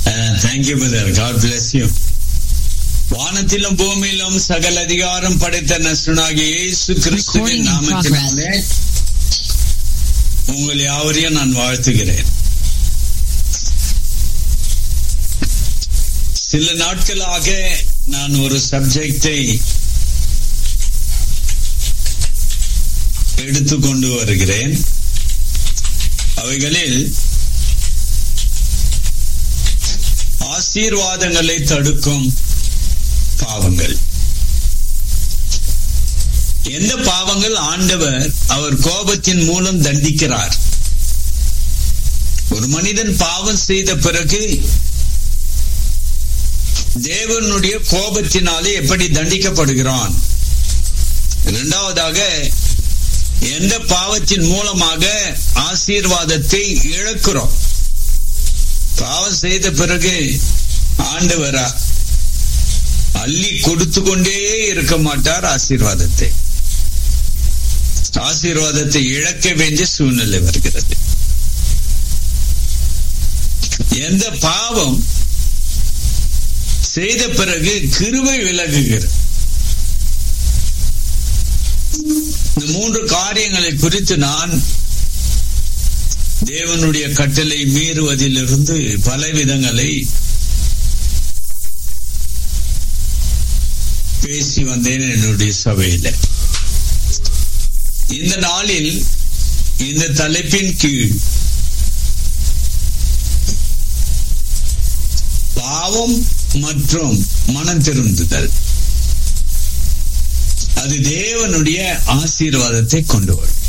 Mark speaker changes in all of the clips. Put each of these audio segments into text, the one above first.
Speaker 1: thank you brother God bless you வானத்திலும் பூமியிலும் சகல அதிகாரம் படைத்த நசுனாகிய இயேசு
Speaker 2: Recording
Speaker 1: கிறிஸ்துவின்
Speaker 2: in
Speaker 1: நாமத்தினாலே உங்கள் யாவரையும் நான் வாழ்த்துகிறேன் சில நாட்களாக நான் ஒரு சப்ஜெக்டை எடுத்துக்கொண்டு வருகிறேன் அவைகளில் ஆசீர்வாதங்களை தடுக்கும் பாவங்கள் எந்த பாவங்கள் ஆண்டவர் அவர் கோபத்தின் மூலம் தண்டிக்கிறார் ஒரு மனிதன் பாவம் செய்த பிறகு தேவனுடைய கோபத்தினாலே எப்படி தண்டிக்கப்படுகிறான் இரண்டாவதாக எந்த பாவத்தின் மூலமாக ஆசீர்வாதத்தை இழக்கிறோம் பாவம் செய்த பிறகு ஆண்டவரா அள்ளி கொடுத்து கொண்டே இருக்க மாட்டார் ஆசீர்வாதத்தை ஆசீர்வாதத்தை இழக்க வேண்டிய சூழ்நிலை வருகிறது எந்த பாவம் செய்த பிறகு கிருபை விலகுகிறது இந்த மூன்று காரியங்களை குறித்து நான் தேவனுடைய கட்டளை மீறுவதிலிருந்து பல விதங்களை பேசி வந்தேன் என்னுடைய சபையில இந்த நாளில் இந்த தலைப்பின் கீழ் பாவம் மற்றும் மனம் திருந்துதல் அது தேவனுடைய ஆசீர்வாதத்தை கொண்டு வரும்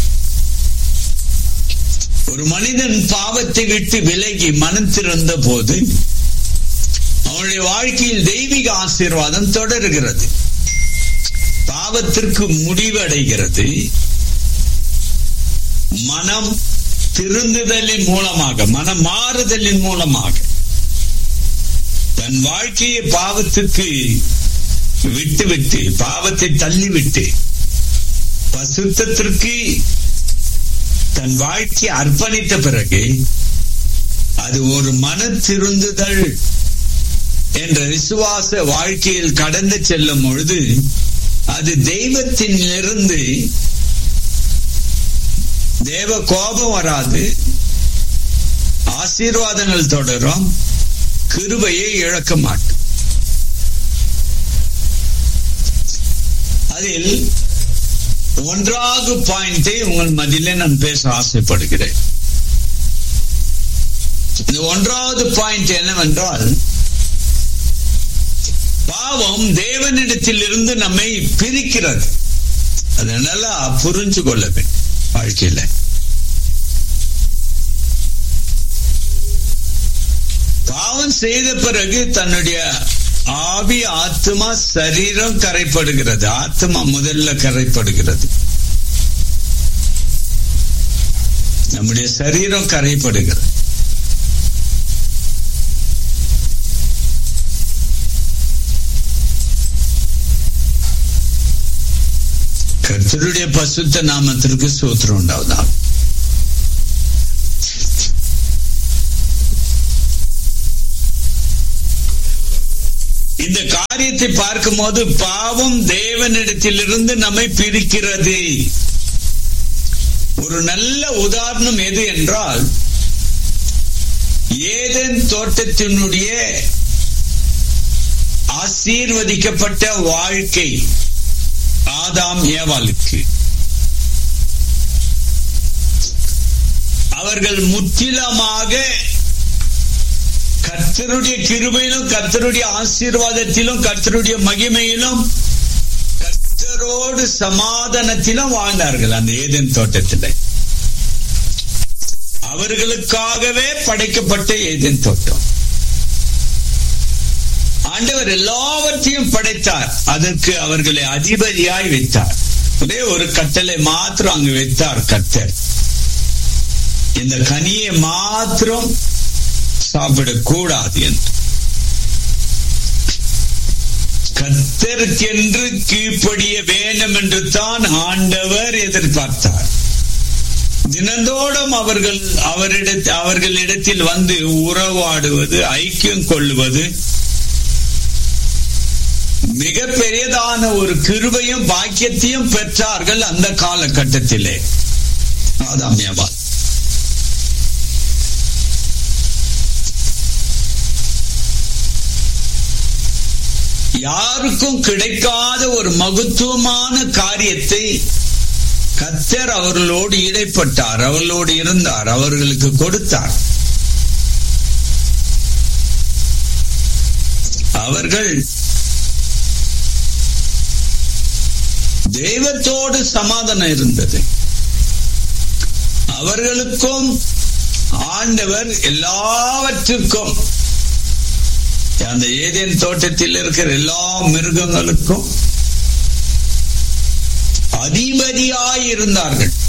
Speaker 1: ஒரு மனிதன் பாவத்தை விட்டு விலகி மனம் திறந்த போது அவனுடைய வாழ்க்கையில் தெய்வீக ஆசீர்வாதம் தொடர்கிறது பாவத்திற்கு முடிவடைகிறது மனம் திருந்துதலின் மூலமாக மனம் மாறுதலின் மூலமாக தன் வாழ்க்கையை பாவத்துக்கு விட்டு விட்டு பாவத்தை தள்ளிவிட்டு பசுத்தத்திற்கு தன் வாழ்க்கையை அர்ப்பணித்த பிறகு அது ஒரு மன திருந்துதல் என்ற விசுவாச வாழ்க்கையில் கடந்து செல்லும் பொழுது அது தெய்வத்திலிருந்து தேவ கோபம் வராது ஆசீர்வாதங்கள் தொடரும் கிருபையை இழக்க மாட்டோம் அதில் ஒன்றாவது பாயிண்டை உங்கள் மதியிலே நான் பேச ஆசைப்படுகிறேன் இந்த ஒன்றாவது பாயிண்ட் என்னவென்றால் பாவம் தேவனிடத்தில் இருந்து நம்மை பிரிக்கிறது அதை நல்லா புரிஞ்சு கொள்ள வேண்டும் வாழ்க்கையில பாவம் செய்த பிறகு தன்னுடைய ஆவி ஆத்மா சரீரம் கரைப்படுகிறது ஆத்மா முதல்ல கரைப்படுகிறது நம்முடைய சரீரம் கரைப்படுகிறது கர்த்தருடைய பசுத்த நாமத்திற்கு சூத்திரம் உண்டாவதான் இந்த காரியத்தை பார்க்கும்போது பாவம் தேவனிடத்திலிருந்து நம்மை பிரிக்கிறது ஒரு நல்ல உதாரணம் எது என்றால் ஏதன் தோட்டத்தினுடைய ஆசீர்வதிக்கப்பட்ட வாழ்க்கை ஆதாம் ஏவாளுக்கு அவர்கள் முற்றிலுமாக கர்த்தருடைய கிருபையிலும் கர்த்தருடைய ஆசீர்வாதத்திலும் கர்த்தருடைய மகிமையிலும் கர்த்தரோடு சமாதானத்திலும் வாழ்ந்தார்கள் அந்த ஏதேன் தோட்டத்தில் அவர்களுக்காகவே படைக்கப்பட்ட ஏதேன் தோட்டம் ஆண்டவர் எல்லாவற்றையும் படைத்தார் அதற்கு அவர்களை அதிபதியாய் வைத்தார் ஒரே ஒரு கட்டளை மாத்திரம் அங்கு வைத்தார் கர்த்தர் இந்த கனியை மாத்திரம் சாப்பிடக்கூடாது என்று கர்த்தருக்கென்று கீழ்ப்படிய வேண்டும் என்று தான் ஆண்டவர் எதிர்பார்த்தார் தினந்தோறும் அவர்கள் அவரிட அவர்களிடத்தில் வந்து உறவாடுவது ஐக்கியம் கொள்வது மிக பெரியதான ஒரு கிருபையும் பாக்கியத்தையும் பெற்றார்கள் அந்த காலகட்டத்திலே ஆதாமியவால் யாருக்கும் கிடைக்காத ஒரு மகத்துவமான காரியத்தை கத்தர் அவர்களோடு இடைப்பட்டார் அவர்களோடு இருந்தார் அவர்களுக்கு கொடுத்தார் அவர்கள் தெய்வத்தோடு சமாதானம் இருந்தது அவர்களுக்கும் ஆண்டவர் எல்லாவற்றுக்கும் அந்த ஏதேன் தோட்டத்தில் இருக்கிற எல்லா மிருகங்களுக்கும் அதிபதியாய் இருந்தார்கள்